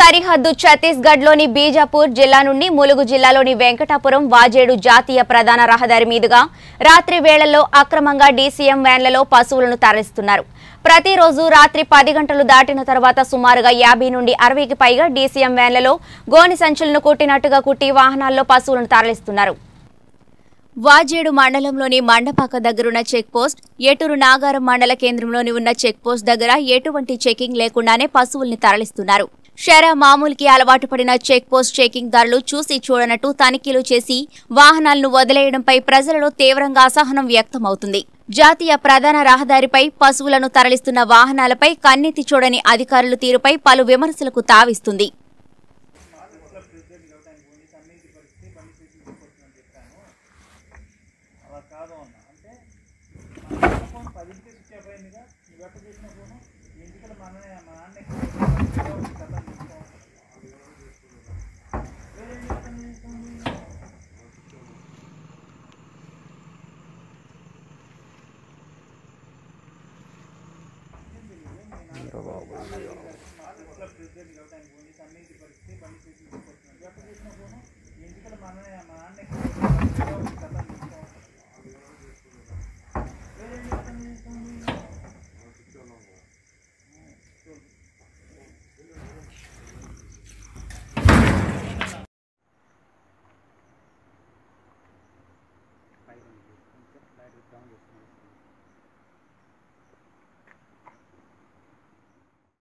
సరిహద్దు ఛత్తీస్గఢ్లోని బీజాపూర్ జిల్లా నుండి ములుగు జిల్లాలోని వెంకటాపురం వాజేడు జాతీయ ప్రధాన రహదారి మీదుగా రాత్రి వేళల్లో అక్రమంగా డీసీఎం వ్యాన్లలో పశువులను తరలిస్తున్నారు ప్రతిరోజు రాత్రి పది గంటలు దాటిన తర్వాత సుమారుగా యాభై నుండి అరవైకి పైగా డీసీఎం వ్యాన్లలో గోని సంచులను కుట్టినట్టుగా కుట్టి వాహనాల్లో పశువులను తరలిస్తున్నారు వాజేడు మండలంలోని మండపాక దగ్గరున్న చెక్ పోస్ట్ ఏటూరు నాగారం మండల కేంద్రంలోని ఉన్న చెక్ పోస్ట్ దగ్గర ఎటువంటి చెకింగ్ లేకుండానే పశువుల్ని తరలిస్తున్నారు షరా మామూలుకి అలవాటు పడిన చెక్ పోస్ట్ చెకింగ్ దారులు చూసి చూడనట్టు తనిఖీలు చేసి వాహనాలను వదిలేయడంపై ప్రజలలో తీవ్రంగా అసహనం వ్యక్తమవుతుంది జాతీయ ప్రధాన రహదారిపై పశువులను తరలిస్తున్న వాహనాలపై కన్నెత్తి చూడని అధికారుల తీరుపై పలు విమర్శలకు తావిస్తుంది అలా కాదు అన్న అంటే మా అన్న ఫోన్ పదింటికి స్విచ్ ఆఫ్ అయిందిగా నువ్వు ఎప్పుడు చేసిన ఫోను ఎందుకంటే మా అన్నయ్య మా నాన్న ఎక్కువ కథ తీసుకో వేరే పని చేస్తుంది ఎందుకంటే మా అన్నయ్య మా నాన్న ఎక్కువ కథ